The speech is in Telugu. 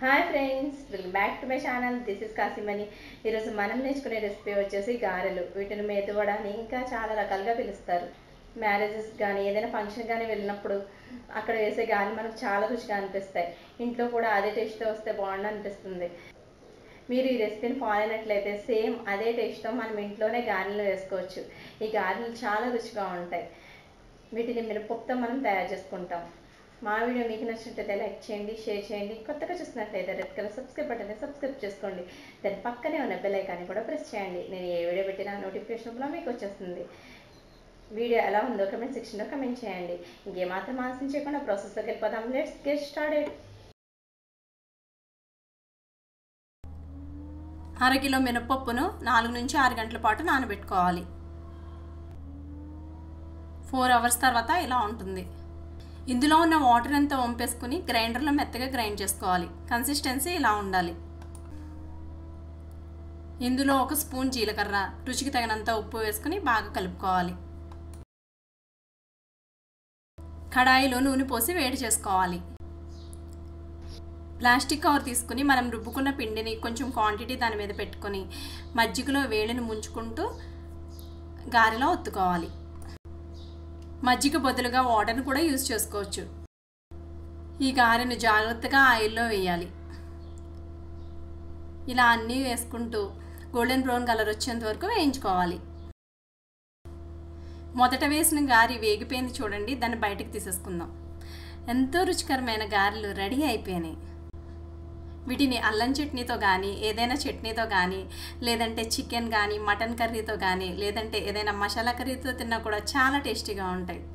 hi friends welcome back to my channel this is Kasimani ఈరోజు మనం నేర్చుకునే రెసిపీ వచ్చేసి గారెలు వీటిని మేతువడ అని ఇంకా చాలా రకాలుగా పిలుస్తారు మ్యారేజెస్ కానీ ఏదైనా ఫంక్షన్ కానీ వెళ్ళినప్పుడు అక్కడ వేసే గాలి మనకు చాలా రుచిగా అనిపిస్తాయి ఇంట్లో కూడా అదే టేస్ట్తో వస్తే బాగుండు అనిపిస్తుంది మీరు ఈ రెసిపీని ఫాలో అయినట్లయితే సేమ్ అదే టేస్ట్తో మనం ఇంట్లోనే గారెలు వేసుకోవచ్చు ఈ గారెలు చాలా రుచిగా ఉంటాయి వీటిని మినపప్పుతో మనం తయారు చేసుకుంటాం మా వీడియో మీకు నచ్చినట్లయితే లైక్ చేయండి షేర్ చేయండి కొత్తగా చూసినట్లయితే red colour subscribe button subscribe చేసుకోండి దాని పక్కనే ఉన్న బెల్ ఐకాన్ని కూడా ప్రెస్ చేయండి నేను ఏ వీడియో పెట్టినా నోటిఫికేషన్లో మీకు వచ్చేస్తుంది వీడియో ఎలా ఉందో కమెంట్ సెక్షన్లో కమెంట్ చేయండి ఇంకేమాత్రం ఆలస్యం చేయకుండా ప్రాసెస్లోకి వెళ్ళిపోదాం లెట్స్ గెట్ స్టార్టెడ్ అరకిలో మినపప్పును నాలుగు నుంచి ఆరు గంటల పాటు నానబెట్టుకోవాలి ఫోర్ అవర్స్ తర్వాత ఇలా ఉంటుంది ఇందులో ఉన్న వాటర్ అంతా వంపేసుకుని గ్రైండర్లో మెత్తగా గ్రైండ్ చేసుకోవాలి కన్సిస్టెన్సీ ఇలా ఉండాలి ఇందులో ఒక స్పూన్ జీలకర్ర రుచికి తగినంత ఉప్పు వేసుకుని బాగా కలుపుకోవాలి కడాయిలో నూనె పోసి వేడి చేసుకోవాలి ప్లాస్టిక్ కవర్ తీసుకుని మనం రుబ్బుకున్న పిండిని కొంచెం క్వాంటిటీ దాని మీద పెట్టుకొని మజ్జిగలో వేడిని ముంచుకుంటూ గారెలో ఒత్తుకోవాలి మజ్జిగ బదులుగా వాటర్ని కూడా యూజ్ చేసుకోవచ్చు ఈ గారెను జాగ్రత్తగా ఆయిల్లో వేయాలి ఇలా అన్నీ వేసుకుంటూ గోల్డెన్ బ్రౌన్ కలర్ వచ్చేంత వరకు వేయించుకోవాలి మొదట వేసిన గారి వేగిపోయింది చూడండి దాన్ని బయటకు తీసేసుకుందాం ఎంతో రుచికరమైన గారెలు రెడీ అయిపోయినాయి వీటిని అల్లం చట్నీతో కానీ ఏదైనా చట్నీతో కానీ లేదంటే చికెన్ కానీ మటన్ కర్రీతో కానీ లేదంటే ఏదైనా మసాలా కర్రీతో తిన్నా కూడా చాలా టేస్టీగా ఉంటాయి